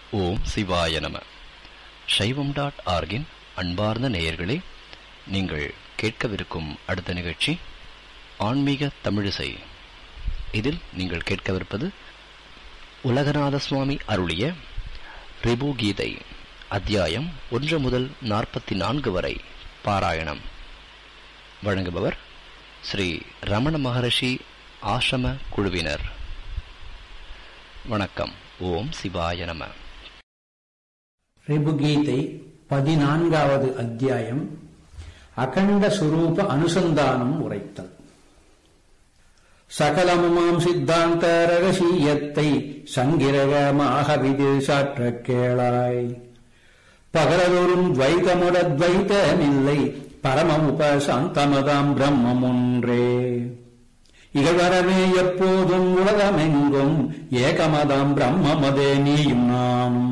ஓம் சிவாய நம சைவம் டாட் ஆர்கின் அன்பார்ந்த நேயர்களே நீங்கள் கேட்கவிருக்கும் அடுத்த நிகழ்ச்சி ஆன்மீக தமிழிசை இதில் நீங்கள் கேட்கவிருப்பது உலகநாத சுவாமி அருளிய ரிபு கீதை அத்தியாயம் ஒன்று முதல் நாற்பத்தி நான்கு வரை பாராயணம் வழங்குபவர் ஸ்ரீ ரமண மகரிஷி ஆசிரம குழுவினர் வணக்கம் ஓம் சிவாய நம ரிபுகீதை பதினான்காவது அத்தியாயம் அகண்ட சுரூப அனுசந்தானம் உரைத்தல் சகலமுமாம் சித்தாந்த ரகசியத்தை சங்கிரகமாக விதிசாற்ற கேளாய் பகலதோறும் துவைதமுடத்வைதமில்லை பரம உபசாந்தமதாம் பிரம்மம் ஒன்றே இகழ்வரவே எப்போதும் உலகமெங்கும் ஏகமதாம் பிரம்மமதே நீயும் நானும்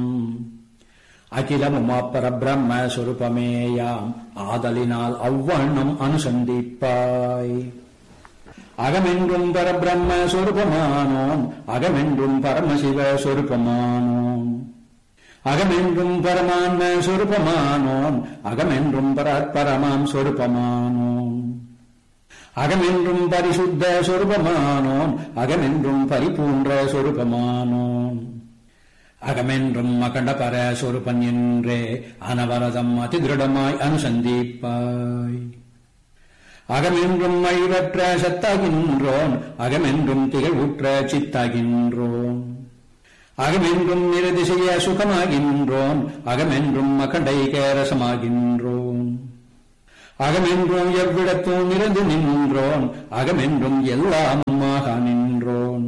அகிலமுமாப்பர பிரம்ம சொருபமேயாம் ஆதலினால் அவ்வண்ணம் அனுசந்திப்பாய் அகமென்றும் பரபிரம்ம சொருபமானோம் அகமென்றும் பரமசிவ சொருபமானோம் அகமென்றும் பரமான்ம சொருபமானோம் அகமென்றும் பரத்பரமாம் சொருபமானோம் அகமென்றும் பரிசுத்த சொருபமானோம் அகமென்றும் பரிபூன்ற சொருபமானோம் அகமென்றும் அகண்டபர சொருபன் என்றே அனவரதம் அதிதிருடமாய் அனுசந்திப்பாய் அகமென்றும் அழிவற்ற சத்தாகின்றோன் அகமென்றும் திகழ்வுற்ற சித்தாகின்றோன் அகமென்றும் நிரதிசைய சுகமாகின்றோம் அகமென்றும் அகண்டைக ரசமாகின்றோம் அகமென்றும் எவ்விடத்தும் நிறந்து நின்றோன் அகமென்றும் எல்லாமுமாக நின்றோன்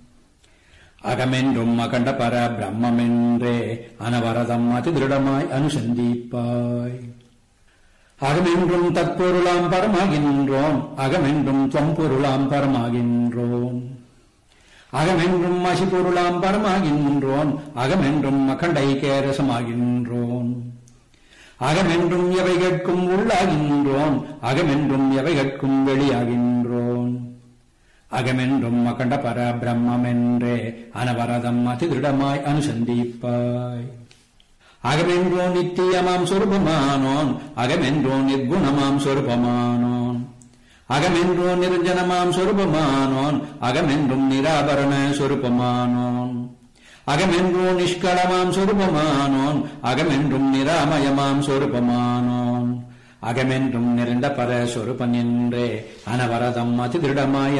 அகமென்றும் அகண்ட பர பிரம்மென்றே அனவரதம் அதிதிருடமாய் அனுசந்திப்பாய் அகமென்றும் தற்பொருளாம் பரமாகின்றோம் அகமென்றும் தொம்பொருளாம் பரமாகின்றோம் அகமென்றும் அசிபொருளாம் பரமாகின்றோன் அகமென்றும் அகண்டைக்கேரசமாகின்றோன் அகமென்றும் எவை கேட்கும் உள்ளாகின்றோன் அகமென்றும் எவை கேட்கும் வெளியாகின்றோன் அகமென்றும் அகண்ட பர பிரம்மென்றே அனவரதம் அதிதிருடமாய் அனுசந்திப்பாய் அகமென்றோ நித்தியமாம் சொருபமானோன் அகமென்றோ நிர்குணமாம் சொருபமானோன் அகமென்றோ நிரஞ்சனமாம் சொருபமானோன் அகமென்றும் நிராபரண சொருபமானோன் அகமென்றோ நிஷ்களமாம் சொருபமானோன் அகமென்றும் நிராமயமாம் சொருபமானோன் அகமென்றும் நிறைந்த பர சொருபன் என்றே அனவரதம் அதிதிருடமாய்